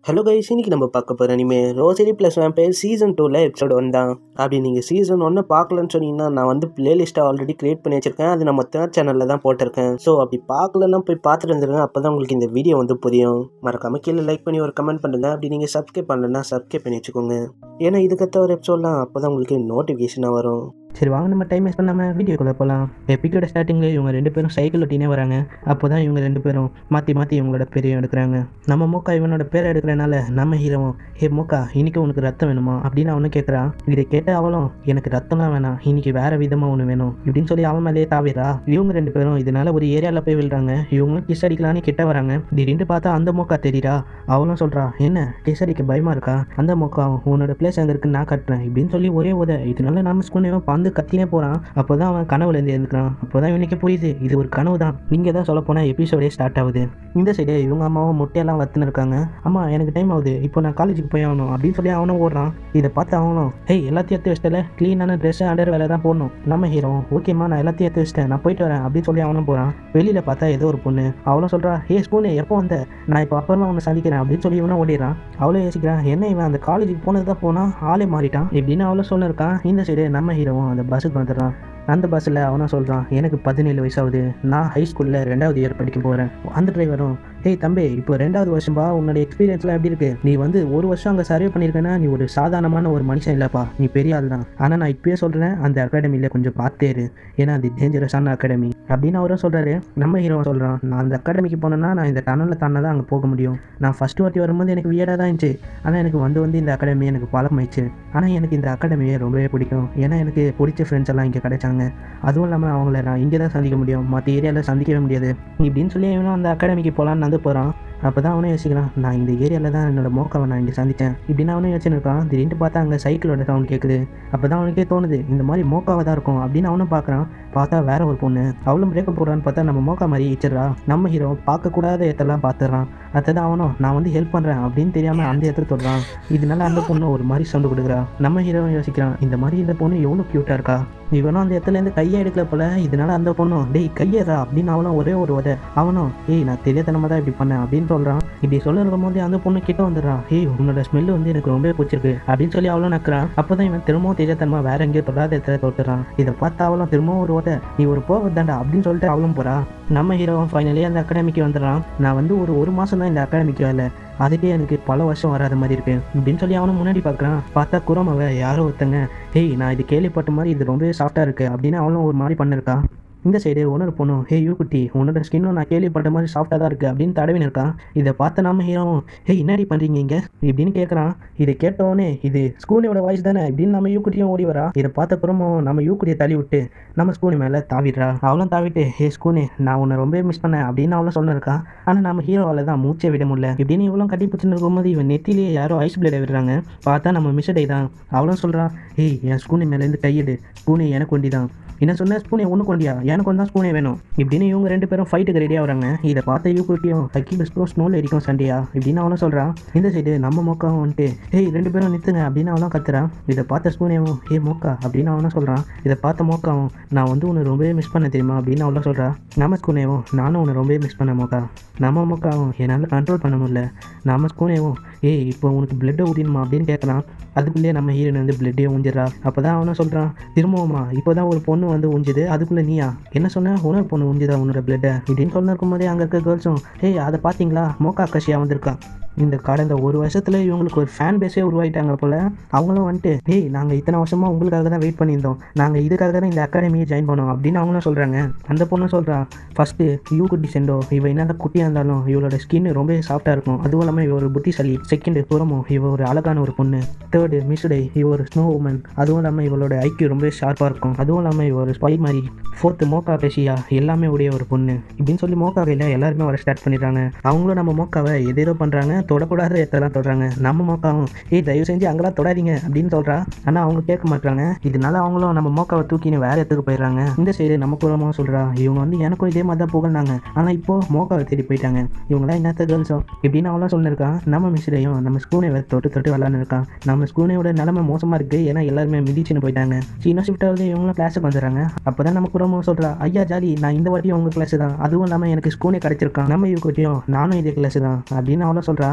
hello guys இன்னைக்கு நம்ம பார்க்க போகிற இனிமே ரோசரி ப்ளஸ் வேம்பயர் சீசன் டூவில் எபிசோட் ஒன் தான் அப்படி நீங்கள் சீசன் ஒன்று பார்க்கலன்னு சொன்னீங்கன்னா நான் வந்து பிளேலிஸ்ட்டை ஆல்ரெடி கிரியேட் பண்ணி வச்சிருக்கேன் அது நம்ம தேர்ட் சேனலில் தான் போட்டிருக்கேன் ஸோ அப்படி பார்க்கலன்னா போய் பார்த்துட்டு வந்துருங்க அப்போ தான் உங்களுக்கு இந்த வீடியோ வந்து புரியும் மறக்காம கீழே லைக் பண்ணி ஒரு கமெண்ட் பண்ணுங்க அப்படி நீங்கள் சப்ஸ்கிரைப் பண்ணலன்னா சப்ஸ்கிரைப் பண்ணி வச்சுக்கோங்க ஏன்னா இதுக்கத்த ஒரு எபிசோட்லாம் அப்போ தான் உங்களுக்கு நோட்டிஃபிகேஷனாக வரும் சரி வாங்க நம்ம டைம் வேஸ்ட் பண்ணாமல் வீடியோக்குள்ளே போகலாம் எப்பிக்கோட ஸ்டார்டிங்கில் இவங்க ரெண்டு பேரும் சைக்கிள் ஒட்டினே வராங்க அப்போ தான் இவங்க ரெண்டு பேரும் மாற்றி மாற்றி இவங்களோட பேரையும் எடுக்கிறாங்க நம்ம மூக்கா இவனோட பேரை எடுக்கிறனால நம்ம ஹீரோவும் ஹே மூக்கா இன்னைக்கு உனக்கு ரத்தம் வேணுமா அப்படின்னு அவனும் கேட்குறான் இதை கேட்ட அவளும் எனக்கு ரத்தம்லாம் வேணாம் இன்னைக்கு வேற விதமாக ஒன்று வேணும் இப்படின்னு சொல்லி அவன் மேலேயே தாவிரா இவங்க ரெண்டு பேரும் இதனால ஒரு ஏரியாவில் போய் விழுறாங்க இவங்களும் கிஸ் அடிக்கலான்னு கிட்ட வராங்க திடீர்னு பார்த்தா அந்த மூக்கா தெரியுறா அவளும் சொல்கிறா என்ன கிஸ் அடிக்க பயமா இருக்கா அந்த மூக்கா உன்னோட பிளேஸ் அங்கே இருக்குன்னு நான் கட்டுறேன் இப்படின்னு சொல்லி ஒரே உத இதனால நம்ம ஸ்கூல் பந்து கத்தினே போகிறான் அப்போ தான் அவன் கனவுலேருந்து எழுந்துக்கிறான் அப்போ தான் இவனுக்கு புரியுது இது ஒரு கனவு தான் நீங்கள் தான் சொல்ல போனால் எபிசோடே ஸ்டார்ட் ஆகுது இந்த சைடு இவங்க அம்மாவும் முட்டையெல்லாம் வத்துன்னு இருக்காங்க அம்மா எனக்கு டைம் ஆகுது இப்போ நான் காலேஜுக்கு போய் ஆகணும் அப்படின்னு சொல்லி அவனும் ஓடுறான் இதை பார்த்து அவனும் ஹேய் எல்லாத்தையும் எடுத்து வச்சிட்டல க்ளீனான ட்ரெஸ்ஸு அண்டர் வேலை தான் போடணும் நம்ம ஹீரோ ஓகேம்மா நான் எல்லாத்தையும் எடுத்து வச்சிட்டேன் நான் போயிட்டு வரேன் அப்படின்னு சொல்லி அவனும் போகிறான் வெளியில் பார்த்தா ஏதோ ஒரு பொண்ணு அவளும் சொல்கிறா ஹே ஸ்கூனு எப்போ வந்த நான் இப்போ அப்புறமா உன்னை சந்திக்கிறேன் அப்படின்னு சொல்லி இவனும் ஓடிடுறான் அவளும் யோசிக்கிறான் என்ன இவன் அந்த காலேஜுக்கு போனது தான் போனால் ஆளே மாறிட்டான் இப்படின்னு அவளும் சொல்லிருக்கான் இந்த சைடு நம்ம ஹீரோவும் அந்த பஸ்ஸுக்கு வந்துடுறான் அந்த பஸ்ஸில் அவனும் சொல்கிறான் எனக்கு பதினேழு வயசாகுது நான் ஹை ஸ்கூலில் ரெண்டாவது இயர் படிக்க போகிறேன் அந்த டிரைவரும் ஹேய் தம்பி இப்போ ரெண்டாவது வருஷம்பா உன்னோட எக்ஸ்பீரியன்ஸ்லாம் எப்படி இருக்கு நீ வந்து ஒரு வருஷம் அங்கே சர்வே பண்ணியிருக்கேன்னா நீ ஒரு சாதாரணமான ஒரு மனுஷன் இல்லைப்பா நீ பெரிய ஆள் தான் ஆனால் நான் இப்பயே சொல்கிறேன் அந்த அகாடமியில் கொஞ்சம் பார்த்தே இரு ஏன்னா அது டேஞ்சரஸான அகாடமி அப்படின்னு அவரும் சொல்கிறாரு நம்ம ஹீரோ சொல்கிறான் நான் அந்த அகாடமிக்கு போனேன்னா நான் இந்த டனலில் தானே தான் அங்கே போக முடியும் நான் ஃபஸ்ட்டு வாட்டி வரும்போது எனக்கு வியடாக தான் இருந்துச்சு ஆனால் எனக்கு வந்து வந்து இந்த அகாடமி எனக்கு பழக்கமாயிடுச்சு ஆனால் எனக்கு இந்த அகாடமியை ரொம்பவே பிடிக்கும் ஏன்னா எனக்கு பிடிச்ச ஃப்ரெண்ட்ஸ் எல்லாம் இங்கே கிடைச்சாங்க அதுவும் இல்லாமல் அவங்கள நான் இங்கே தான் சந்திக்க முடியும் மற்ற ஏரியாவில் சந்திக்கவே முடியாது இப்படின்னு சொல்லி இவனும் அந்த அகாடமிக்கு போகலான்னு வந்து போகிறான் அப்போ தான் அவனும் யோசிக்கிறான் நான் இந்த ஏரியாவில் தான் என்னோட மோக்காவை நான் இங்கே சந்தித்தேன் இப்படின்னு அவனும் யோசிச்சிருக்கான் திடீர்னு பார்த்தா அங்கே சைக்கிளோட சவுண்ட் கேட்குது அப்போ தான் அவனுக்கே தோணுது இந்த மாதிரி மோக்காவை தான் இருக்கும் அப்படின்னு அவனும் பார்க்குறான் பார்த்தா வேற ஒரு பொண்ணு அவளும் பிரேக்கப் போடுறான்னு பார்த்தா நம்ம மோக்கா மாதிரி இச்சிட்றா நம்ம ஹீரோ பார்க்கக்கூடாத இடத்தெல்லாம் பார்த்துறான் அடுத்தது அவனும் நான் வந்து ஹெல்ப் பண்ணுறேன் அப்படின்னு தெரியாமல் அந்த இடத்துல தொடுறான் இதனால அந்த பொண்ணு ஒரு மாதிரி சவுண்டு கொடுக்குறா நம்ம ஹீரோவும் யோசிக்கிறான் இந்த மாதிரி இந்த பொண்ணு எவ்வளோ க்யூட்டாக இருக்கா இவனும் அந்த இடத்துலேருந்து கையை எடுக்கல போல இதனால அந்த பொண்ணும் டேய் கையேறா அப்படின்னு அவனும் ஒரே ஒரு உதை அவனும் ஏய் நான் தெரியாதனமாக தான் இப்படி பண்ணேன் அப்படின்னு சொல்கிறான் இப்படி சொல்ல இருக்கும் போது அந்த பொண்ணு கிட்ட வந்துடுறான் ஏய் உன்னோட ஸ்மெல்லு வந்து எனக்கு ரொம்பவே பிடிச்சிருக்கு அப்படின்னு சொல்லி அவளும் நக்குறான் அப்போ தான் இவன் திரும்பவும் தெரியாதனமா வேற எங்கேயோ தொடாத இடத்துல தொட்டுறான் இதை பார்த்து அவளும் திரும்பவும் ஒரு உதை நீ ஒரு போக தாண்டா அப்படின்னு சொல்லிட்டு அவளும் போறா நம்ம ஹீரோவும் ஃபைனலி அந்த அகாடமிக்கு வந்துடுறான் நான் வந்து ஒரு ஒரு மாதம் தான் இந்த அகாடமிக்கு வரல அதுக்கே எனக்கு பல வருஷம் வராத மாதிரி இருக்கு அப்படின்னு சொல்லி அவனும் முன்னாடி பார்க்குறான் பார்த்தா குரோமாவை யாரோ ஒருத்தங்க ஹேய் நான் இது கேள்விப்பட்ட மாதிரி இது ரொம்பவே சாஃப்டாக இருக்கு அப்படின்னு அவளும் ஒரு மாதிரி பண்ணிருக்கா இந்த சைடு ஓனர் பொண்ணும் ஹே யூ குட்டி உன்னோட ஸ்கின்னும் நான் கேள்விப்பட்ட மாதிரி சாஃப்டாக தான் இருக்குது அப்படின்னு தடவின்னு இருக்கான் இதை பார்த்த நாம ஹீரோவும் ஹே என்னடி பண்ணுறீங்க இங்கே இப்படின்னு கேட்குறான் இதை கேட்டவொடனே இது ஸ்கூலியோட வாய்ஸ் தானே இப்படின்னு நம்ம யூ குட்டியும் ஓடி வரா இதை பார்த்த அப்புறமும் நம்ம யூ குட்டியை தள்ளி விட்டு நம்ம ஸ்கூனி மேலே தாவிடுறா அவளும் தாவிட்டு ஹே ஸ்கூனி நான் உன்னை ரொம்பவே மிஸ் பண்ணேன் அப்படின்னு அவளும் சொல்லிருக்கா ஆனால் நம்ம ஹீரோவால் தான் மூச்சை விட முடியல இப்படின்னு இவளும் கட்டி பிடிச்சின்னு இருக்கும்போது இவன் நெத்திலேயே யாரோ ஐஸ் பிளேடை விடுறாங்க பார்த்தா நம்ம மிஸ்டே தான் அவளும் சொல்கிறான் ஹேய் என் ஸ்கூனி மேலேருந்து கையிடு ஸ்கூனி எனக்கு ஒண்டி தான் என்ன சொன்ன ஸ்பூனே ஒன்று கொண்டியா எனக்கு வந்தால் ஸ்பூனே வேணும் இப்படின்னு இவங்க ரெண்டு பேரும் ஃபைட்டுக்கு ரெடியாக வராங்க இதை பார்த்த யூ குட்டியும் ஹக்கி பெஸ்ட்டும் ஸ்னோவில் அடிக்கும் சண்டையா இப்படின்னு அவனும் சொல்கிறான் இந்த சைடு நம்ம மோக்காவும் வந்துட்டு ஏய் ரெண்டு பேரும் நிறுத்துங்க அப்படின்னு அவனும் கத்துறான் இதை பார்த்த ஸ்பூனேவும் ஏ மோக்கா அப்படின்னு அவனும் சொல்கிறான் இதை பார்த்த மோக்காவும் நான் வந்து உன்னை ரொம்பவே மிஸ் பண்ண தெரியுமா அப்படின்னு அவளும் சொல்கிறா நம்ம ஸ்கூனேவும் நானும் உன்னை ரொம்பவே மிஸ் பண்ண மோக்கா நம்ம மோக்காவும் என்னால் கண்ட்ரோல் பண்ண முடியல நம்ம ஸ்கூனேவும் ஏய் இப்போ உனக்கு பிளட்டை ஊதினுமா அப்படின்னு கேட்குறான் அதுக்குள்ளேயே நம்ம ஹீரோயின் வந்து பிளட்டே ஊஞ்சிடறா அப்போ தான் அவனும் சொல்கிறான் திரும்பவுமா இப்போ தான் ஒரு பொண்ணு வந்து ஊஞ்சுது அதுக்குள்ளே நீயா என்ன சொன்ன உணவு பொண்ணு ஊஞ்சுதா உன்னோட பிளட்டை இப்படின்னு சொல்லி இருக்கும்போதே அங்கே இருக்க கேர்ள்ஸும் ஏய் அதை பார்த்தீங்களா மோக்கா கஷியா வந்திருக்கா இந்த கடந்த ஒரு வருஷத்தில் இவங்களுக்கு ஒரு ஃபேன் பேஸே உருவாயிட்டாங்க போல் அவங்களும் வந்துட்டு டேய் நாங்கள் இத்தனை வருஷமாக உங்களுக்காக தான் வெயிட் பண்ணியிருந்தோம் நாங்கள் இதுக்காக தான் இந்த அகாடமியை ஜாயின் பண்ணோம் அப்படின்னு அவங்களும் சொல்கிறாங்க அந்த பொண்ணு சொல்கிறா ஃபஸ்ட்டு யூ குட்டி செண்டோ இவ என்ன குட்டியாக இருந்தாலும் இவளோட ஸ்கின் ரொம்ப சாஃப்டாக இருக்கும் அதுவும் இல்லாமல் இவ ஒரு புத்திசாலி செகண்டு புறமோ இவ ஒரு அழகான ஒரு பொண்ணு தேர்டு மிஸ்டே இவ ஒரு ஸ்னோ உமன் அதுவும் இல்லாமல் இவளோட ஐக்கியம் ரொம்ப ஷார்ப்பாக இருக்கும் அதுவும் இல்லாமல் இவ ஒரு ஸ்பை மாதிரி ஃபோர்த்து மோக்கா பேசியா எல்லாமே உடைய ஒரு பொண்ணு இப்படின்னு சொல்லி மோக்கா கையில் எல்லாருமே வர ஸ்டார்ட் பண்ணிடுறாங்க அவங்களும் நம்ம மோக்காவை எதேதோ பண்ணுறாங்க தொடக்கூடாத இடத்தெல்லாம் தொடுறாங்க நம்ம மோக்காவும் ஏய் தயவு செஞ்சு அங்கெல்லாம் தொடாதீங்க அப்படின்னு சொல்கிறா ஆனால் அவங்க கேட்க மாட்டாங்க இதனால அவங்களும் நம்ம மோக்காவை தூக்கின்னு வேற இடத்துக்கு போயிடுறாங்க இந்த சைடு நம்ம குலமாக சொல்கிறா இவங்க வந்து எனக்கும் இதே மாதிரி தான் புகழ்னாங்க ஆனால் இப்போ மோக்காவை தேடி போயிட்டாங்க இவங்களாம் என்னத்த கேர்ள்ஸோ இப்படின்னு அவங்களாம் சொல்லியிருக்கான் நம்ம மிஸ்டையும் நம்ம ஸ்கூனை தொட்டு தொட்டு விளாட்னு இருக்கான் நம்ம ஸ்கூனோட நிலைமை மோசமாக இருக்குது ஏன்னா எல்லாருமே மிதிச்சுன்னு போயிட்டாங்க சின்ன ஷிஃப்டாவது இவங்களும் கிளாஸுக்கு வந்துடுறாங்க அப்போ தான் நம்ம குரமும் சொல்கிறா ஐயா ஜாலி நான் இந்த வாட்டியும் உங்கள் கிளாஸ் தான் அதுவும் இல்லாமல் எனக்கு ஸ்கூனே கிடச்சிருக்கான் நம்ம யூ குட்டியும் நானும் இதே கிளாஸ் தான் அப்படின்னு அவளும் சொல்கிறா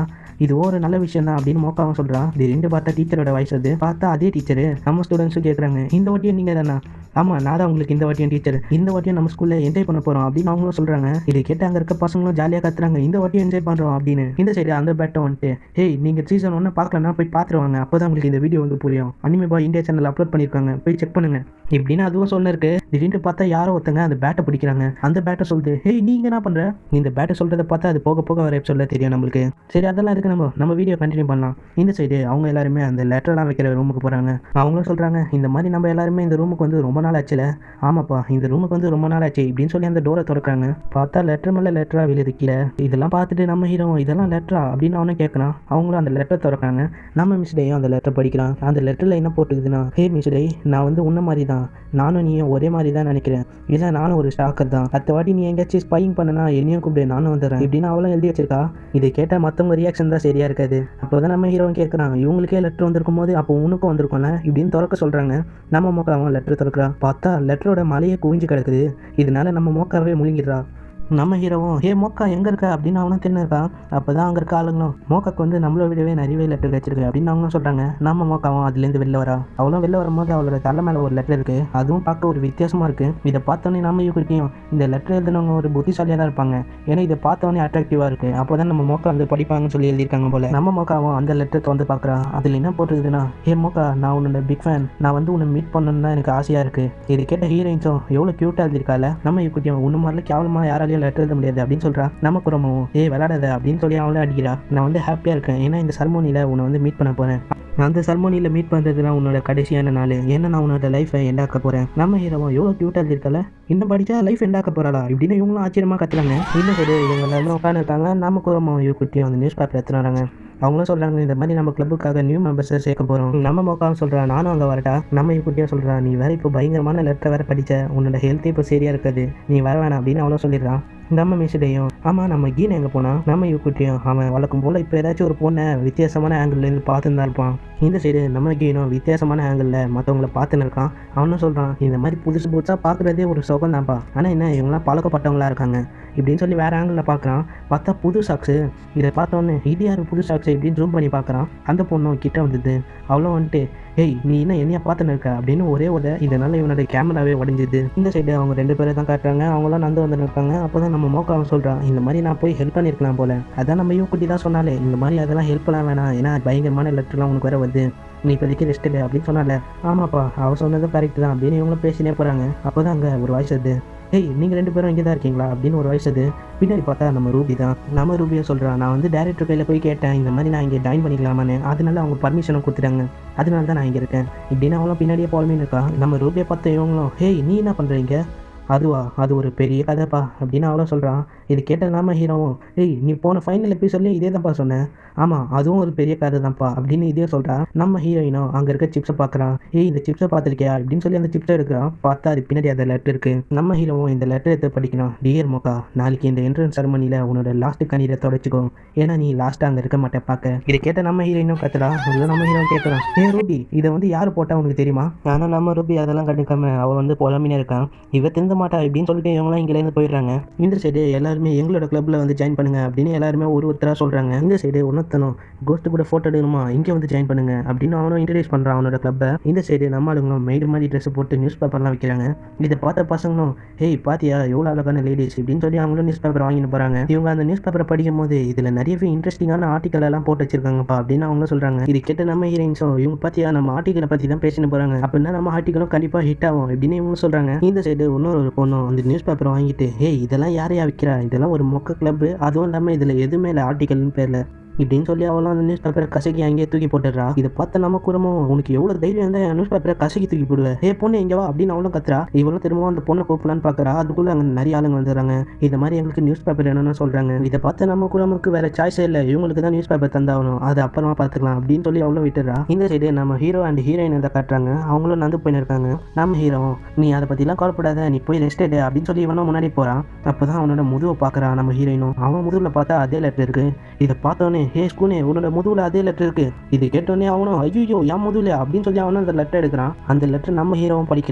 இது ஒரு நல்ல விஷயம் தான் அப்படின்னு மோக்காவும் சொல்கிறான் திடீர்னு பார்த்தா டீச்சரோட வயசு அது பார்த்தா அதே டீச்சரு நம்ம ஸ்டூடெண்ட்ஸும் கேட்குறாங்க இந்த வாட்டியும் நீங்கள் தானே ஆமாம் நான் தான் உங்களுக்கு இந்த வாட்டியும் டீச்சர் இந்த வாட்டியும் நம்ம ஸ்கூலில் என்ஜாய் பண்ண போகிறோம் அப்படின்னு அவங்களும் சொல்கிறாங்க இதை கேட்டு அங்கே இருக்க பசங்களும் ஜாலியாக கத்துறாங்க இந்த வாட்டியும் என்ஜாய் பண்ணுறோம் அப்படின்னு இந்த சைடு அந்த பேட்டை வந்துட்டு ஹேய் நீங்கள் சீசன் ஒன்று பார்க்கலன்னா போய் பார்த்துருவாங்க அப்போ தான் உங்களுக்கு இந்த வீடியோ வந்து புரியும் anime boy India channel upload பண்ணியிருக்காங்க போய் செக் பண்ணுங்க இப்படின்னு அதுவும் சொல்லிருக்கு திடீர்னு பார்த்தா யாரோ ஒருத்தங்க அந்த பேட்டை பிடிக்கிறாங்க அந்த பேட்டை சொல்லுது ஹேய் நீங்கள் என்ன பண்ணுற இந்த பேட்டை சொல்கிறத பார்த்தா அது போக போக வர சொல்ல தெரியும் நம்மளுக்கு சரி அதெல்லாம் இருக்கு நம்ம நம்ம வீடியோ கண்டினியூ பண்ணலாம் இந்த சைடு அவங்க எல்லாருமே அந்த லெட்டர்லாம் வைக்கிற ரூமுக்கு போகிறாங்க அவங்களும் சொல்கிறாங்க இந்த மாதிரி நம்ம எல்லாருமே இந்த ரூமுக்கு வந்து ரொம்ப நாள் ஆச்சுல ஆமாப்பா இந்த ரூமுக்கு வந்து ரொம்ப நாள் ஆச்சு இப்படின்னு சொல்லி அந்த டோரை திறக்கிறாங்க பார்த்தா லெட்டர் மேலே லெட்டராக விழுது கீழே இதெல்லாம் பார்த்துட்டு நம்ம ஹீரோ இதெல்லாம் லெட்டரா அப்படின்னு அவனும் கேட்குறான் அவங்களும் அந்த லெட்டர் திறக்கிறாங்க நம்ம மிஸ் டேயும் அந்த லெட்டர் படிக்கிறான் அந்த லெட்டரில் என்ன போட்டுக்குதுன்னா ஹே மிஸ் டே நான் வந்து உன்ன மாதிரி தான் நானும் நீயும் ஒரே மாதிரி தான் நினைக்கிறேன் இல்லை நானும் ஒரு ஸ்டாக்கர் தான் அடுத்த வாட்டி நீ எங்கேயாச்சும் ஸ்பையிங் பண்ணனா என்னையும் கூப்பிடு நானும் வந்துடுறேன் இப்படின்னு அவளும் எழுதி வச்சிருக்கா இதை கேட்டால் மற்றவங்க ரியாக்ஷன் தான் சரியா இருக்காது அப்போ தான் நம்ம ஹீரோவும் கேட்குறான் இவங்களுக்கே லெட்டர் வந்திருக்கும் போது அப்போ உனக்கும் வந்திருக்கும்ல இப்படின்னு திறக்க சொல்கிறாங்க நம்ம மோக்காவும் லெட்டர் திறக்கிறான் பார்த்தா லெட்டரோட மலையே குவிஞ்சு கிடக்குது இதனால நம்ம மோக்காவே முழுங்கிடுறா நம்ம ஹீரோவும் ஹே மோக்கா எங்கே இருக்க அப்படின்னு அவனும் தின்னு இருக்கான் அப்போ தான் அங்கே இருக்க ஆளுங்களும் மோக்காக்கு வந்து நம்மளை விடவே நிறையவே லெட்டர் கிடச்சிருக்கு அப்படின்னு அவங்களும் சொல்கிறாங்க நம்ம மோக்காவும் அதுலேருந்து வெளில வரா அவளும் வெளில வரும்போது அவளோட தலை மேலே ஒரு லெட்டர் இருக்குது அதுவும் பார்க்க ஒரு வித்தியாசமாக இருக்குது இதை பார்த்தோன்னே நம்ம யூக்கிட்டையும் இந்த லெட்டர் எழுதினவங்க ஒரு புத்திசாலியாக தான் இருப்பாங்க ஏன்னா இதை பார்த்தோன்னே அட்ராக்டிவாக இருக்குது அப்போ தான் நம்ம மோக்கா வந்து படிப்பாங்கன்னு சொல்லி எழுதியிருக்காங்க போல நம்ம மோக்காவும் அந்த லெட்டர் வந்து பார்க்குறா அதில் என்ன போட்டிருக்குதுன்னா ஹே மோக்கா நான் உன்னோட பிக் ஃபேன் நான் வந்து உன்னை மீட் பண்ணணும்னு தான் எனக்கு ஆசையாக இருக்குது இது கேட்ட ஹீரோயின்ஸும் எவ்வளோ க்யூட்டாக எழுதியிருக்கால நம்ம யூக்கிட்டையும் ஒன்று மாதிரில கேவலமாக யாராலையும் லெட்டர் எழுத முடியாது அப்படின்னு சொல்கிறா நம்ம குரமும் ஏ விளையாடாத அப்படின்னு சொல்லி அவளே அடிக்கிறா நான் வந்து ஹாப்பியாக இருக்கேன் ஏன்னா இந்த சர்மோனியில் உன்னை வந்து மீட் பண்ண போகிறேன் அந்த சர்மோனியில் மீட் பண்ணுறதுலாம் உன்னோட கடைசியான நாள் ஏன்னா நான் உன்னோட லைஃப்பை எண்டாக்க போகிறேன் நம்ம ஹீரோவும் எவ்வளோ க்யூட்டாக இருந்திருக்கல இன்னும் படித்தா லைஃப் எண்டாக்க போகிறாளா இப்படின்னு இவங்களும் ஆச்சரியமாக கத்துறாங்க இன்னும் சரி இவங்க எல்லாரும் உட்காந்துருக்காங்க நம்ம குரமும் இவக்கிட்டையும் அந்த நியூஸ் பேப்பர் எடுத்துன்னு வராங்க அவங்களும் சொல்கிறாங்க இந்த மாதிரி நம்ம கிளப்புக்காக நியூ மெம்பர்ஸை சேர்க்க போகிறோம் நம்ம மோக்காவும் சொல்கிறா நானும் அங்கே வரட்டா நம்ம இப்படியே சொல்கிறா நீ வேற இப்போ பயங்கரமான லெட்டர் வேற படித்த உன்னோட ஹெல்த்தே இப்போ சரியாக இருக்காது நீ வர வேணாம் அப்படின்னு அவளும் சொல்லிடுறான் நம்ம மிஸ்டையும் ஆமாம் நம்ம கீன் எங்கே போனான் நம்ம யூக்கிட்டையும் அவன் வழக்கம் போல் இப்போ ஏதாச்சும் ஒரு பொண்ணை வித்தியாசமான ஆங்கிள்லேருந்து பார்த்துன்னு தான் இருப்பான் இந்த சைடு நம்ம கீனும் வித்தியாசமான ஆங்கிளில் மற்றவங்கள பார்த்துன்னு இருக்கான் அவனும் சொல்கிறான் இந்த மாதிரி புதுசு புதுசாக பார்க்குறதே ஒரு சுகம் தான்ப்பா ஆனால் என்ன இவங்களாம் பழக்கப்பட்டவங்களா இருக்காங்க இப்படின்னு சொல்லி வேறு ஆங்கிளில் பார்க்குறான் பார்த்தா புது சாக்ஸு இதை பார்த்தோன்னே இது யார் புது சாக்ஸு இப்படின்னு ஜூம் பண்ணி பார்க்குறான் அந்த பொண்ணும் கிட்ட வந்தது அவ்வளோ வந்துட்டு ஏய் நீ என்ன என்னையா பார்த்துன்னு இருக்க அப்படின்னு ஒரே உத இதனால இவனோட கேமராவே உடஞ்சிது இந்த சைடு அவங்க ரெண்டு பேரை தான் காட்டுறாங்க அவங்களாம் நந்து வந்துட்டு இருக்காங்க அப்போ தான் நம்ம மோக்காவும் சொல்கிறான் இந்த மாதிரி நான் போய் ஹெல்ப் பண்ணியிருக்கலாம் போல அதான் நம்ம யூக்குட்டி தான் சொன்னாலே இந்த மாதிரி அதெல்லாம் ஹெல்ப்லாம் வேணாம் ஏன்னா பயங்கரமான லெட்டர்லாம் உனக்கு வர வருது நீ இப்போதைக்கு ரெஸ்ட் இல்லை அப்படின்னு சொன்னால ஆமாப்பா அவ சொன்னதும் கரெக்ட் தான் அப்படின்னு இவங்களும் பேசினே போகிறாங்க அப்போ தான் அங்கே ஒரு வாய்ஸ் அது ஏய் நீங்கள் ரெண்டு பேரும் இங்கே தான் இருக்கீங்களா அப்படின்னு ஒரு வயசு அது பின்னாடி பார்த்தா நம்ம ரூபி தான் நம்ம ரூபியை சொல்கிறான் நான் வந்து டேரக்டர் கையில் போய் கேட்டேன் இந்த மாதிரி நான் இங்கே ஜாயின் பண்ணிக்கலாமான்னு அதனால அவங்க பர்மிஷனும் கொடுத்துட்டாங்க அதனால தான் நான் இங்கே இருக்கேன் இப்படின்னு அவங்களும் பின்னாடியே போலமே இருக்கா நம்ம ரூபியை பார்த்த இவங்களும் ஹேய் நீ என்ன பண்ணுறீங்க அதுவா அது ஒரு பெரிய கதைப்பா அப்படின்னு அவளும் சொல்கிறான் இது கேட்ட நாம ஹீரோவும் ஏய் நீ போன ஃபைனல் எபிசோட்லேயே இதே தான்ப்பா சொன்னேன் ஆமாம் அதுவும் ஒரு பெரிய கதை தான்ப்பா அப்படின்னு இதே சொல்கிறா நம்ம ஹீரோயினும் அங்கே இருக்க சிப்ஸை பார்க்குறான் ஏய் இந்த சிப்ஸை பார்த்துருக்கியா அப்படின்னு சொல்லி அந்த சிப்ஸை எடுக்கிறான் பார்த்தா அது பின்னாடி அந்த லெட்டர் இருக்குது நம்ம ஹீரோவும் இந்த லெட்டர் எடுத்து படிக்கணும் டியர் மோக்கா நாளைக்கு இந்த என்ட்ரன்ஸ் செரமனியில் உன்னோட லாஸ்ட் கண்ணீரை தொடச்சிக்கோ ஏன்னா நீ லாஸ்ட்டாக அங்கே இருக்க மாட்டேன் பார்க்க இதை கேட்ட நம்ம ஹீரோயினும் கத்துடா இல்லை நம்ம ஹீரோ கேட்குறான் ஏ ரூபி இதை வந்து யார் போட்டால் உனக்கு தெரியுமா ஆனால் நம்ம ரூபி அதெல்லாம் கண்டுக்காம அவள் வந்து புலமினே இருக்கான் இவ திருந்த மாட்டா இப்படின்னு சொல்லிட்டு இவங்களாம் இங்கேருந்து போயிடுறாங்க இந்த சைடு எல்லாருமே எங்களோட கிளப்ல வந்து ஜாயின் பண்ணுங்க அப்படின்னு எல்லாருமே ஒரு ஒருத்தராக சொல்கிறாங்க இந்த சைடு ஒன்றத்தனும் கோஸ்ட் கூட ஃபோட்டோ எடுக்கணுமா இங்கே வந்து ஜாயின் பண்ணுங்க அப்படின்னு அவனும் இன்ட்ரடியூஸ் பண்ணுறான் அவனோட கிளப்பை இந்த சைடு நம்ம ஆளுங்களும் மெய்டு மாதிரி ட்ரெஸ் போட்டு நியூஸ் பேப்பர்லாம் வைக்கிறாங்க இதை பார்த்த பசங்களும் ஹேய் பாத்தியா எவ்வளோ அழகான லேடிஸ் இப்படின்னு சொல்லி அவங்களும் நியூஸ் பேப்பர் வாங்கிட்டு போகிறாங்க இவங்க அந்த நியூஸ் பேப்பரை படிக்கும் போது இதில் நிறையவே இன்ட்ரெஸ்டிங்கான ஆர்டிக்கல் எல்லாம் போட்டு வச்சிருக்காங்கப்பா அப்படின்னு அவங்களும் சொல்கிறாங்க இது கேட்ட நம்ம ஹீரோயின்ஸும் இவங்க பாத்தியா நம்ம ஆர்டிக்கலை பற்றி தான் பேசிட்டு போகிறாங்க அப்படின்னா நம்ம ஆர்டிக்கலும் கண்டிப்பாக ஹிட் ஆகும் அப்படின்னு இவங்க சொல்கிறாங்க இந்த சைடு இன்னொரு ஒரு பொண்ணும் அந்த நியூஸ் பேப்பர் வாங்கிட்டு ஏய் இதெல்லாம் யாரையா விற்கிறா இதெல்லாம் ஒரு மொக்க கிளப் அதுவும் இல்லாமல் இதில் எதுவுமே இல்லை ஆர்டிக்கல்னு பேரில் இப்படின்னு சொல்லி அவளும் அந்த நியூஸ் பேப்பரை கசக்கி அங்கேயே தூக்கி போட்டுடுறா இதை பார்த்த நம்ம குரமும் உனக்கு எவ்வளோ தைரியம் இருந்தால் நியூஸ் பேப்பரை கசக்கி தூக்கி போடுவேன் ஏ பொண்ணு எங்கே வா அப்படின்னு அவளும் கத்துறா இவளும் திரும்பவும் அந்த பொண்ணை கூப்பிடலான்னு பார்க்குறா அதுக்குள்ளே அங்கே நிறைய ஆளுங்க வந்துடுறாங்க இந்த மாதிரி எங்களுக்கு நியூஸ் பேப்பர் என்னன்னு சொல்கிறாங்க இதை பார்த்து நம்ம குரமுக்கு வேற சாய்ஸே இல்லை இவங்களுக்கு தான் நியூஸ் பேப்பர் தந்தாகணும் அது அப்புறமா பார்த்துக்கலாம் அப்படின்னு சொல்லி அவளும் விட்டுறா இந்த சைடு நம்ம ஹீரோ அண்ட் ஹீரோயின் எதை காட்டுறாங்க அவங்களும் நந்து போயின்னு இருக்காங்க நம்ம ஹீரோ நீ அதை பற்றிலாம் கவலைப்படாத நீ போய் ரெஸ்ட் எடு அப்படின்னு சொல்லி இவனும் முன்னாடி போகிறான் அப்போ தான் அவனோட முதுவை பார்க்குறான் நம்ம ஹீரோயினும் அவன் முதுகில் பார்த்தா அதே லெட்டர் இருக்கு இதை பார்த்தோன்னே ஹே ஸ்கூனே உன்னோட முதுகுல அதே லெட்டர் இருக்கு இது கேட்டோன்னே அவனும் ஐயோ என் முதுகுல அப்படின்னு சொல்லி அவனும் அந்த லெட்டர் எடுக்கிறான் அந்த லெட்டர் நம்ம ஹீரோவும் படிக்கிறான்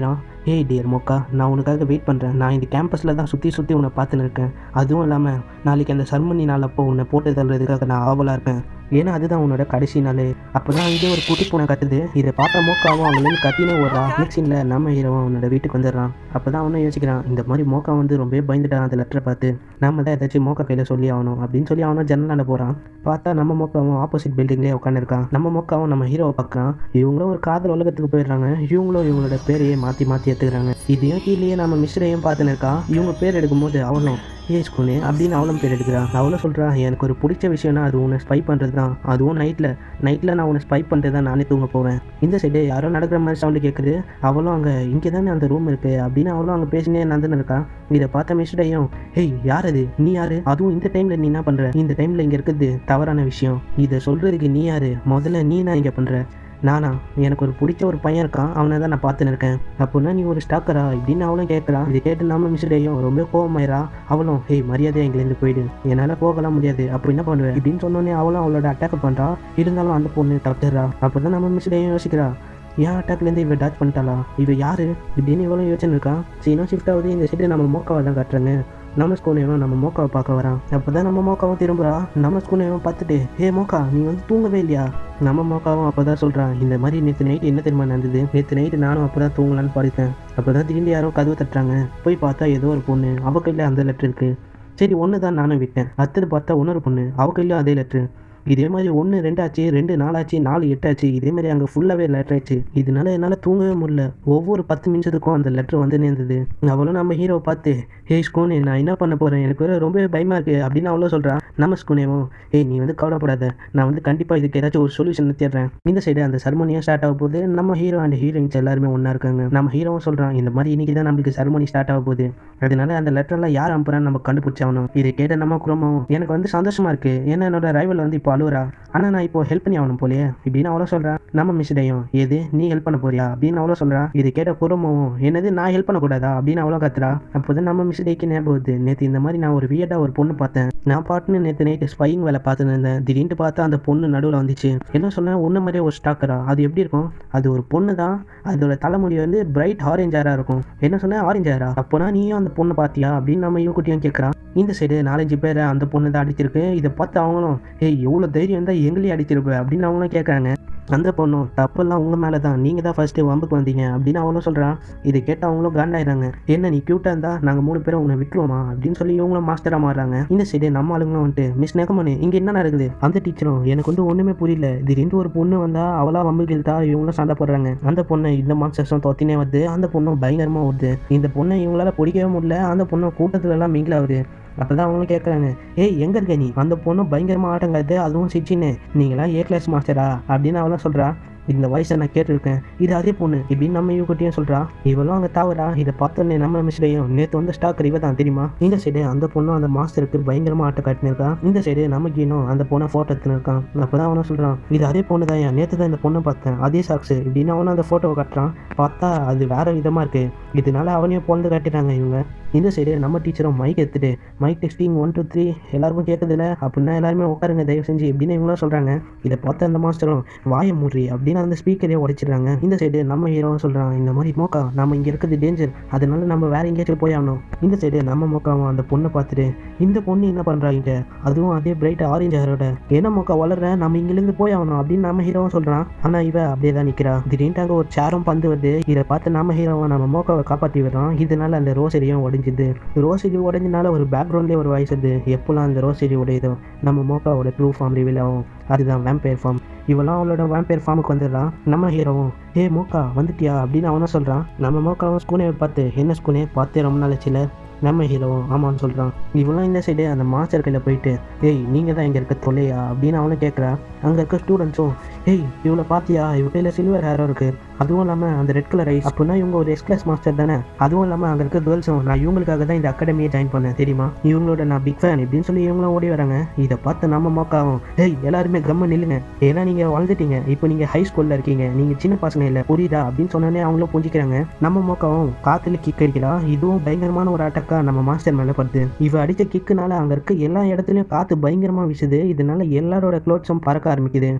ஏய் டியர் மோக்கா நான் உனக்காக வெயிட் பண்ணுறேன் நான் இந்த கேம்பஸில் தான் சுற்றி சுற்றி உன்னை பார்த்துன்னு இருக்கேன் அதுவும் இல்லாமல் நாளைக்கு அந்த சர்மனி நாள் அப்போ உன்னை போட்டு தள்ளுறதுக்காக நான் ஆவலாக இருக்கேன் ஏன்னா அதுதான் உன்னோட கடைசி நாள் அப்போ தான் இதே ஒரு குட்டி பூனை கத்துது இதை பார்த்த மோக்காவும் அவங்களேருந்து கத்தினே ஓடுறா நெக்ஸ்ட் சீனில் நம்ம ஹீரோவும் அவனோட வீட்டுக்கு வந்துடுறான் அப்போ தான் அவனும் யோசிக்கிறான் இந்த மாதிரி மோக்கா வந்து ரொம்பவே பயந்துட்டான் அந்த லெட்டரை பார்த்து நம்ம தான் ஏதாச்சும் மோக்கா கையில் சொல்லி ஆகணும் அப்படின்னு சொல்லி அவனும் ஜன்னலாண்ட போகிறான் பார்த்தா நம்ம மோக்காவும் ஆப்போசிட் பில்டிங்லேயே உட்காந்துருக்கான் நம்ம மோக்காவும் நம்ம ஹீரோவை பார்க்குறான் இவங்களும் ஒரு காதல் உலகத்துக்கு போயிடுறாங்க இவங்களும் இவங்களோட பேரையே மாற்றி மாற்றி எடுத்துக்கிறாங்க இதையும் கீழேயே நம்ம மிஸ்ரையும் பார்த்துன்னு இருக்கா இவங்க பேர் எடுக்கும்போது அவனும் ஏஸ் கொண்டு அப்படின்னு அவளும் பேர் எடுக்கிறா அவளும் சொல்கிறா எனக்கு ஒரு பிடிச்ச விஷயம்னா அது உன்னை ஸ்பை பண்ணுறது தான் அதுவும் நைட்டில் நைட்டில் நான் உன்னை ஸ்பை பண்ணிட்டு தான் நானே தூங்க போவேன் இந்த சைடு யாரோ நடக்கிற மாதிரி சவுண்டு கேட்குது அவளும் அங்கே இங்கே தானே அந்த ரூம் இருக்குது அப்படின்னு அவளும் அங்கே பேசினே நடந்துன்னு இருக்கா இதை பார்த்த மிஸ்டையும் ஹேய் யார் அது நீ யாரு அதுவும் இந்த டைமில் நீ என்ன பண்ணுற இந்த டைமில் இங்கே இருக்கிறது தவறான விஷயம் இதை சொல்கிறதுக்கு நீ யாரு முதல்ல நீ நான் இங்கே பண்ணுற நானா எனக்கு ஒரு பிடிச்ச ஒரு பையன் இருக்கான் அவனை தான் நான் பார்த்துன்னு இருக்கேன் அப்படின்னா நீ ஒரு ஸ்டாக்கரா இப்படின்னு அவளும் கேட்குறான் இது கேட்டு நம்ம மிஸ்டையும் ரொம்ப கோவமாயிரா அவளும் ஹேய் மரியாதையாக எங்கேருந்து போயிடு என்னால் போகலாம் முடியாது அப்போ என்ன பண்ணுவேன் இப்படின்னு சொன்னோன்னே அவளும் அவளோட அட்டாக் பண்ணுறா இருந்தாலும் அந்த பொண்ணு தட்டுறா அப்போ தான் நம்ம மிஸ்டையும் யோசிக்கிறா ஏன் அட்டாக்லேருந்து இவ டாச் பண்ணிட்டாளா இவ யாரு இப்படின்னு இவளும் யோசனை இருக்கா சீனும் ஷிஃப்ட் ஆகுது இந்த சைடு நம்ம மோக்காவை தான் காட்டுறாங்க நம்ம ஸ்கூனையும் நம்ம மோக்காவை பார்க்க வரான் அப்போ தான் நம்ம மோக்காவும் திரும்புறா நம்ம ஸ்கூனையும் பார்த்துட்டு ஏ மோக்கா நீ வந்து தூங்கவே இல்லையா நம்ம மோக்காவும் அப்போ தான் சொல்கிறான் இந்த மாதிரி நேற்று நைட்டு என்ன தெரியுமா நடந்தது நேற்று நைட்டு நானும் அப்போ தான் தூங்கலான்னு படுத்தேன் அப்போ தான் திடீர்னு யாரோ கதவை தட்டுறாங்க போய் பார்த்தா ஏதோ ஒரு பொண்ணு அவ கையில் அந்த லெட்டர் இருக்குது சரி ஒன்று தான் நானும் விட்டேன் அடுத்தது பார்த்தா இன்னொரு பொண்ணு அவ கையிலும் அதே லெட்ரு இதே மாதிரி ஒன்று ரெண்டாச்சு ரெண்டு நாலாச்சு நாலு எட்டாச்சு இதே மாதிரி அங்கே ஃபுல்லாகவே லெட்டர் ஆச்சு இதனால என்னால் தூங்கவே முடியல ஒவ்வொரு பத்து நிமிஷத்துக்கும் அந்த லெட்டர் வந்து இருந்தது அவளும் நம்ம ஹீரோவை பார்த்து ஏய் ஸ்கூனே நான் என்ன பண்ண போகிறேன் எனக்கு வேற ரொம்பவே பயமாக இருக்குது அப்படின்னு அவளும் சொல்கிறான் நம்ம ஸ்கூனேவும் ஏய் நீ வந்து கவலைப்படாத நான் வந்து கண்டிப்பாக இதுக்கு ஏதாச்சும் ஒரு சொல்யூஷன் தேடுறேன் இந்த சைடு அந்த சர்மனியும் ஸ்டார்ட் ஆக போகுது நம்ம ஹீரோ அண்ட் ஹீரோயின்ஸ் எல்லாருமே ஒன்றா இருக்காங்க நம்ம ஹீரோவும் சொல்கிறான் இந்த மாதிரி இன்னைக்கு தான் நம்மளுக்கு சர்மனி ஸ்டார்ட் ஆக போகுது அதனால அந்த லெட்டர்லாம் யார் அனுப்புறான்னு நம்ம கண்டுபிடிச்சாகணும் இதை கேட்ட நம்ம குடும்பம் எனக்கு வந்து சந்தோஷமா இருக்கு ஏன்னா என்னோட ரைவல் வந்து இப்போ அழுவுறா ஆனால் நான் இப்போ ஹெல்ப் பண்ணி ஆகணும் போலயே இப்படின்னு அவ்வளோ சொல்கிறேன் நம்ம மிஸ்டையும் எது நீ ஹெல்ப் பண்ண போறியா அப்படின்னு அவ்வளோ சொல்கிறா இது கேட்ட குடும்பமும் என்னது நான் ஹெல்ப் பண்ணக்கூடாதா அப்படின்னு அவ்வளோ கத்துறா அப்போதான் நம்ம மிஸ்டேக்கு ஞாபகம் வருது நேற்று இந்த மாதிரி நான் ஒரு வியடா ஒரு பொண்ணு பார்த்தேன் நான் பாட்டுன்னு நேற்று நைட்டு ஸ்பைங் வேலை பார்த்துன்னு இருந்தேன் திடீர்னு பார்த்தா அந்த பொண்ணு நடுவில் வந்துச்சு என்ன சொன்னேன் ஒன்று மாதிரியே ஒரு ஸ்டாக்கரா அது எப்படி இருக்கும் அது ஒரு பொண்ணு தான் அதோட தலைமுடி வந்து பிரைட் ஆரஞ்ச் ஹேராக இருக்கும் என்ன சொன்னேன் ஆரஞ்ச் ஹேரா அப்போனா நீயும் அந்த பொண்ணு பார்த்தியா அப்படின்னு நம்ம யுவக்குட்டியும் கேட்குறான் இந்த சைடு நாலஞ்சு பேர் அந்த பொண்ணு தான் அடிச்சிருக்கு இதை பார்த்து அவங்களும் ஏய் எவ்வளோ தைரியம் இருந்தால் எங்களையும் அடிச்சிருப்ப அப்படின்னு அவங்களும் கேட்குறாங்க அந்த பொண்ணும் தப்பெல்லாம் உங்கள் மேலே தான் நீங்கள் தான் ஃபஸ்ட்டு வம்புக்கு வந்தீங்க அப்படின்னு அவங்களும் சொல்கிறான் இதை கேட்டு அவங்களும் காண்டாயிறாங்க என்ன நீ க்யூட்டாக இருந்தால் நாங்கள் மூணு பேரும் உன்னை விட்டுருவோமா அப்படின்னு சொல்லி இவங்களும் மாஸ்டராக மாறுறாங்க இந்த சைடு நம்ம ஆளுங்களும் வந்துட்டு மிஸ் நெகமனு இங்கே என்ன நடக்குது அந்த டீச்சரும் எனக்கு வந்து ஒன்றுமே புரியல திடீர்னு ஒரு பொண்ணு வந்தால் அவளா வம்பு கிழ்த்தா இவங்களும் சண்டை போடுறாங்க அந்த பொண்ணை இந்த மாஸ்டர்ஸும் தொத்தினே வருது அந்த பொண்ணும் பயங்கரமாக வருது இந்த பொண்ணை இவங்களால பிடிக்கவே முடியல அந்த பொண்ணு கூட்டத்துல எல்லாம் மிங்கில் ஆகுது அப்போ தான் அவங்களும் கேட்குறாங்க ஏய் எங்கே இருக்க நீ அந்த பொண்ணு பயங்கரமாக ஆட்டங்காது அதுவும் சிச்சின்னு நீங்களாம் ஏ கிளாஸ் மாஸ்டரா அப்படின்னு அவளும் சொல்கிறா இந்த வயசை நான் கேட்டிருக்கேன் இது அதே பொண்ணு இப்படின்னு நம்ம இவகிட்டையும் சொல்கிறா இவளும் அங்கே தவறா இதை பார்த்தோன்னே நம்ம மிஸ்டையும் நேற்று வந்து ஸ்டாக் இவ தான் தெரியுமா இந்த சைடு அந்த பொண்ணும் அந்த மாஸ்டருக்கு பயங்கரமாக ஆட்ட காட்டினிருக்கா இந்த சைடு நம்ம கீனும் அந்த பொண்ணை ஃபோட்டோ எடுத்துன்னு இருக்கான் அப்போ தான் அவனும் சொல்கிறான் இது அதே பொண்ணு தான் நேற்று தான் இந்த பொண்ணை பார்த்தேன் அதே சாக்ஸு இப்படின்னு அவனும் அந்த ஃபோட்டோவை காட்டுறான் பார்த்தா அது வேற விதமாக இருக்குது இதனால அவனையும் பொழுது காட்டிடுறாங்க இவங்க இந்த சைடு நம்ம டீச்சரும் மைக் எடுத்துட்டு mic testing one two three எல்லாருக்கும் கேட்குதுல அப்படின்னா எல்லாருமே உட்காருங்க தயவு செஞ்சு இப்படின்னு இவங்களும் சொல்கிறாங்க இதை பார்த்து அந்த மாஸ்டரும் வாய மூடி அப்படின்னு அந்த ஸ்பீக்கரே உடைச்சிடுறாங்க இந்த சைடு நம்ம ஹீரோவும் சொல்கிறான் இந்த மாதிரி மோக்கா நம்ம இங்கே இருக்கிறது டேஞ்சர் அதனால நம்ம வேற எங்கேயாச்சும் போய் ஆகணும் இந்த சைடு நம்ம மோக்காவும் அந்த பொண்ணை பார்த்துட்டு இந்த பொண்ணு என்ன பண்ணுறாங்க அதுவும் அதே பிரைட் ஆரஞ்சு ஹேரோட என்ன மோக்கா வளர்ற நம்ம இங்கிருந்து போய் ஆகணும் அப்படின்னு நம்ம ஹீரோவும் சொல்கிறான் ஆனால் இவ அப்படியே தான் நிற்கிறா திடீர்னு அங்கே ஒரு சேரும் பந்து வருது இதை பார்த்து நம்ம ஹீரோவை நம்ம மோக்காவை காப்பாற்றி விடுறோம் இதனால அந்த ரோசரியும் உடைஞ்சுது ரோசரி உடைஞ்சனால ஒரு பேக்ரவுண்ட்லேயே ஒரு வாய்ஸ் வருது எப்போல்லாம் அந்த ரோசரி உடையுதோ நம்ம மோக்காவோட ட்ரூ ஃபார்ம் ரிவீல் ஆகும் அதுதான் வேம்பயர் ஃபார்ம் இவெல்லாம் அவளோட வேம்பயர் ஃபார்முக்கு வந்துடுறான் நம்ம ஹீரோவும் ஏ மோக்கா வந்துட்டியா அப்படின்னு அவனும் சொல்கிறான் நம்ம மோக்காவும் ஸ்கூனை பார்த்து என்ன ஸ்கூனே பார்த்தே ரொம்ப நாள் ஆச்சுல நம்ம ஹீரோவும் ஆமான்னு சொல்கிறான் இவெல்லாம் இந்த சைடு அந்த மாஸ்டர் கையில் போயிட்டு ஏய் நீங்கள் தான் இங்கே இருக்க தொல்லையா அப்படின்னு அவனும் கேட்குறா அங்கே இருக்க ஸ்டூடெண்ட்ஸும் ஏய் இவளை பார்த்தியா இவ கையில் சில்வர் ஹேரோ இருக்குது அதுவும் இல்லாமல் அந்த ரெட் கலர் ஐஸ் அப்படின்னா இவங்க ஒரு எஸ் கிளாஸ் மாஸ்டர் தானே அதுவும் இல்லாமல் அங்கே இருக்க கேர்ள்ஸும் நான் இவங்களுக்காக தான் இந்த அகாடமியை ஜாயின் பண்ணேன் தெரியுமா இவங்களோட நான் பிக் ஃபேன் இப்படின்னு சொல்லி இவங்களும் ஓடி வராங்க இதை பார்த்து நம்ம மோக்காவும் ஏய் எல்லாருமே கம்ம நில்லுங்க ஏன்னா நீங்கள் வளர்ந்துட்டீங்க இப்போ நீங்கள் ஹை ஸ்கூலில் இருக்கீங்க நீங்கள் சின்ன பசங்க இல்லை புரியுதா அப்படின்னு சொன்னோன்னே அவங்களும் புரிஞ்சிக்கிறாங்க நம்ம மோக்காவும் காற்றுல கிக் அடிக்கிறா இதுவும் பயங்கரமான ஒரு அட்டக்கா நம்ம மாஸ்டர் மேலே படுது இவ அடித்த கிக்குனால அங்கே இருக்க எல்லா இடத்துலையும் காற்று பயங்கரமாக வீசுது இதனால எல்லாரோட க்ளோத்ஸும் பறக்க ஆரம்பிக்குது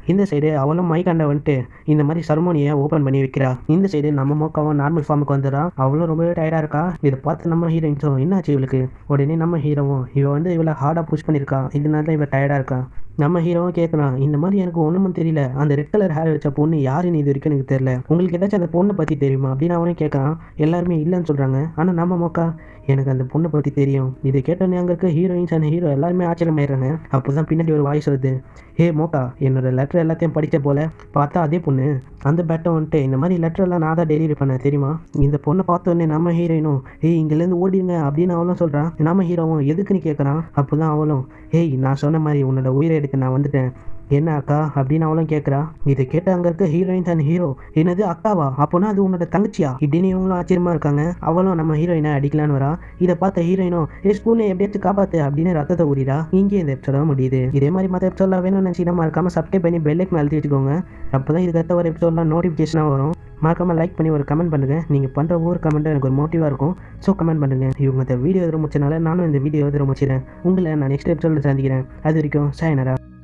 இந்த சைடு அவளும் மைக்காண்ட வந்துட்டு இந்த மாதிரி சர்மோனியை ஓப்பன் பண்ணி வைக்கிறா இந்த சைடு நம்ம மோக்காவும் நார்மல் ஃபார்முக்கு வந்துடுறா அவளும் ரொம்பவே டயர்டாக இருக்கா இதை பார்த்து நம்ம ஹீரோயின்ஸும் என்னாச்சு இவளுக்கு உடனே நம்ம ஹீரோவும் இவ வந்து இவளை ஹார்டாக புஷ் பண்ணியிருக்கா இதனால தான் இவ டயர்டாக இருக்கா நம்ம ஹீரோவும் கேட்குறான் இந்த மாதிரி எனக்கு ஒன்றுமும் தெரியல அந்த ரெட் கலர் ஹேர் வச்ச பொண்ணு யாருன்னு இது வரைக்கும் எனக்கு தெரியல உங்களுக்கு ஏதாச்சும் அந்த பொண்ணை பற்றி தெரியுமா அப்படின்னு அவனே கேட்குறான் எல்லாருமே இல்லைன்னு சொல்கிறாங்க ஆனால் நம்ம மோக்கா எனக்கு அந்த பொண்ணை பற்றி தெரியும் இதை கேட்டோன்னே அங்கே இருக்க ஹீரோயின்ஸ் அண்ட் ஹீரோ எல்லாருமே ஆச்சரியமாயிடுறாங்க அப்போ தான் பின்னாடி ஒரு வாய்ஸ் வருது ஹே மோக்கா என்னோட லெட்டர் எல்லாத்தையும் படித்த போல பார்த்தா அதே பொண்ணு அந்த பேட்டை வந்துட்டு இந்த மாதிரி லெட்டர் எல்லாம் நான் தான் டெலிவரி பண்ணேன் தெரியுமா இந்த பொண்ணை பார்த்த உடனே நம்ம ஹீரோயினும் ஏய் இங்கேருந்து ஓடிடுங்க அப்படின்னு அவளும் சொல்கிறான் நம்ம ஹீரோவும் எதுக்குன்னு கேட்குறான் அப்போ தான் அவளும் ஏய் நான் சொன்ன மாதிரி உன்னோட உயிரை எடுக்க நான் வந்துட்டேன் என்ன அக்கா அப்படின்னு அவளும் கேட்குறா இதை கேட்டு அங்கே இருக்க ஹீரோயின் அண்ட் ஹீரோ என்னது அக்காவா அப்போனா அது உன்னோட தங்கச்சியா இப்படின்னு இவங்களும் ஆச்சரியமா இருக்காங்க அவளும் நம்ம ஹீரோயினை அடிக்கலான்னு வரா இதை பார்த்த ஹீரோயினும் ஏ ஸ்கூலை எப்படியாச்சும் காப்பாத்து அப்படின்னு ரத்தத்தை ஊறிடா இங்கே இந்த எபிசோட முடியுது இதே மாதிரி மற்ற எபிசோட்லாம் வேணும்னு நினச்சிங்கன்னா மறக்காம சப்ஸ்கிரைப் பண்ணி பெல்லைக்கு அழுத்தி வச்சுக்கோங்க அப்போ தான் இதுக்கு அடுத்த ஒரு எபிசோட்லாம் நோட்டிஃபிகேஷனாக வரும் மறக்காமல் லைக் பண்ணி ஒரு கமெண்ட் பண்ணுங்கள் நீங்கள் பண்ணுற ஒவ்வொரு கமெண்ட்டும் எனக்கு ஒரு மோட்டிவாக இருக்கும் ஸோ கமெண்ட் பண்ணுங்கள் இவங்க இந்த வீடியோ எதிர முடிச்சனால நானும் இந்த வீடியோ எதிர முடிச்சிடறேன் உங்களை நான் நெக்ஸ்ட் எபிசோடில் சந்திக்கிறேன் அது வரைக்கும் சாயனரா